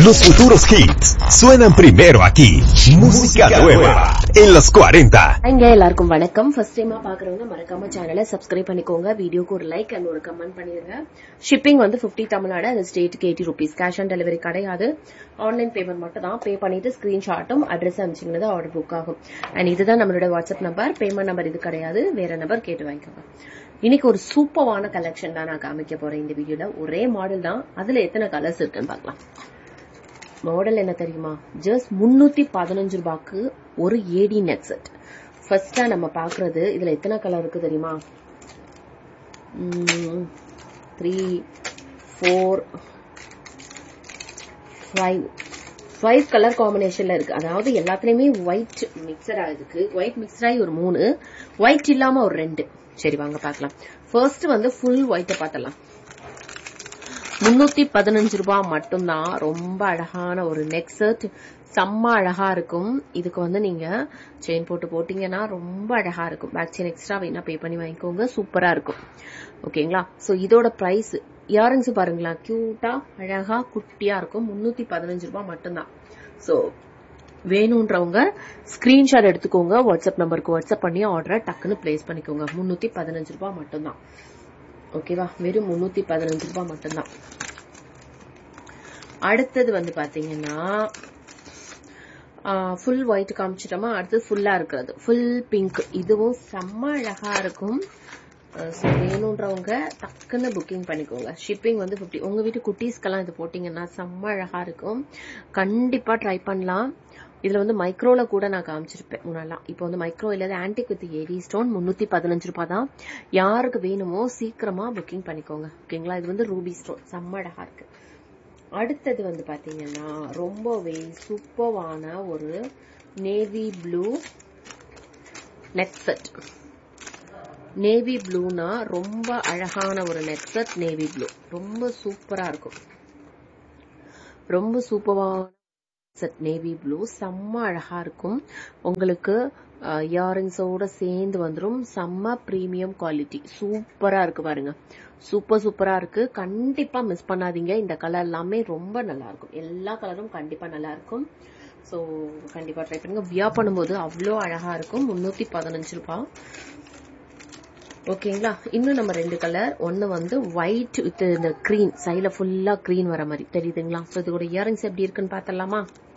Los futuros hits suenan primero aquí. Música nueva en los 40. இங்க எல்லாருக்கும் வணக்கம் first டைமா பாக்குறவங்க மறக்காம சேனலை சப்ஸ்கிரைப் பண்ணிக்கோங்க வீடியோக்கு ஒரு லைக் அண்ட் ஒரு கமெண்ட் பண்ணிருங்க ஷிப்பிங் வந்து 50 தமிழ்நாடு அது ஸ்டேட்டுக்கு eighty rupees cash on delivery கிடையாது ஆன்லைன் பேமெண்ட் மட்டும் தான் பே பண்ணிட்டு ஸ்கிரீன்ஷாட்டும் அட்ரஸ் அனுப்பிச்சிங்கன்னா ஆர்டர் புக் ஆகும் அண்ட் இதுதான் நம்மளோட வாட்ஸ்அப் நம்பர் பேமெண்ட் நம்பர் இது கிடையாது வேற நம்பர் கேட்டு வாங்கிக்கோங்க இன்னைக்கு ஒரு சூப்பரான கலெக்ஷன் தான் நான் காமிக்க போறேன் இந்த வீடியோல ஒரே மாடல் தான் அதுல எத்தனை கலர்ஸ் இருக்குன்னு பார்க்கலாம் மாடல் என்ன தெரியுமா ஜஸ்ட் முன்னூத்தி பதினஞ்சு ரூபாய்க்கு ஒரு ஏடி நெட் செட் ஃபர்ஸ்டா நம்ம பாக்குறது இதுல எத்தனை கலர் இருக்கு தெரியுமா three four five five colour காம்பினேஷன்ல இருக்கு அதாவது எல்லாத்துலயுமே ஒயிட் மிக்சர் ஆகுதுக்கு ஒயிட் மிக்சர் ஆகி ஒரு மூணு ஒயிட் இல்லாம ஒரு ரெண்டு சரி வாங்க பார்க்கலாம் ஃபர்ஸ்ட் வந்து ஃபுல் ஒயிட்ட பார்த்தலாம் முன்னூத்தி பதினஞ்சு ரூபாய் மட்டும்தான் ரொம்ப அழகான ஒரு நெக் செட் செம்ம அழகா இருக்கும் இதுக்கு வந்து நீங்க செயின் போட்டு போட்டீங்கன்னா ரொம்ப அழகா இருக்கும் பேக் செயின் எக்ஸ்ட்ரா வேணா பே பண்ணி வாங்கிக்கோங்க சூப்பரா இருக்கும் ஓகேங்களா சோ இதோட பிரைஸ் இயரிங்ஸ் பாருங்களா கியூட்டா அழகா குட்டியா இருக்கும் முன்னூத்தி பதினஞ்சு ரூபாய் மட்டும்தான் சோ வேணுன்றவங்க ஸ்கிரீன்ஷாட் எடுத்துக்கோங்க வாட்ஸ்அப் நம்பருக்கு வாட்ஸ்அப் பண்ணி ஆர்டரை டக்குன்னு பிளேஸ் பண்ணிக்கோங்க முன்னூத்தி பதினஞ்சு ரூபாய் மட்டும்தான் ஓகேவா வெறும் முன்னூத்தி பதினஞ்சு ரூபாய் மட்டும்தான் அடுத்தது வந்து பாத்தீங்கன்னா ஃபுல் ஒயிட் காமிச்சிட்டோமா அடுத்தது ஃபுல்லா இருக்கிறது ஃபுல் பிங்க் இதுவும் செம்ம அழகா இருக்கும் ஸோ வேணுன்றவங்க டக்குன்னு புக்கிங் பண்ணிக்கோங்க ஷிப்பிங் வந்து ஃபிஃப்டி உங்க வீட்டு குட்டீஸ்க்கெல்லாம் இது போட்டீங்கன்னா செம்ம அழகா இருக்கும் கண்டிப்பா ட்ரை பண்ணலாம் இதுல வந்து மைக்ரோல கூட நான் காமிச்சிருப்பேன் முன்னெல்லாம் இப்போ வந்து மைக்ரோ இல்லாத ஆன்டிக் வித் ஏடி ஸ்டோன் முன்னூத்தி பதினஞ்சு ரூபாய் தான் யாருக்கு வேணுமோ சீக்கிரமா புக்கிங் பண்ணிக்கோங்க ஓகேங்களா இது வந்து ரூபி ஸ்டோன் செம்ம அழகா இருக்கு அடுத்தது வந்து பாத்தீங்கன்னா ரொம்பவே சூப்பர்வான ஒரு navy blue neck set navy ப்ளூனா ரொம்ப அழகான ஒரு நெக் செட் நேவி ப்ளூ ரொம்ப சூப்பரா இருக்கும் ரொம்ப சூப்பரான செட் நேவி ப்ளூ செம்ம அழகா இருக்கும் உங்களுக்கு இயரிங்ஸோட சேர்ந்து வந்துடும் செம்ம ப்ரீமியம் குவாலிட்டி சூப்பரா இருக்கு பாருங்க சூப்பர் சூப்பரா இருக்கு கண்டிப்பா மிஸ் பண்ணாதீங்க இந்த கலர் எல்லாமே ரொம்ப நல்லா இருக்கும் எல்லா கலரும் கண்டிப்பா நல்லா இருக்கும் ஸோ கண்டிப்பா ட்ரை பண்ணுங்க வியா பண்ணும்போது அவ்வளோ அழகா இருக்கும் முன்னூத்தி பதினஞ்சு ரூபாய் ஓகேங்களா இன்னும் நம்ம ரெண்டு கலர் ஒன்னு வந்து ஒயிட் வித் இந்த கிரீன் சைட்ல ஃபுல்லா கிரீன் வர மாதிரி தெரியுதுங்களா ஸோ இதோட இயரிங்ஸ் எப்படி இருக்குன்னு பார்த்தலாமா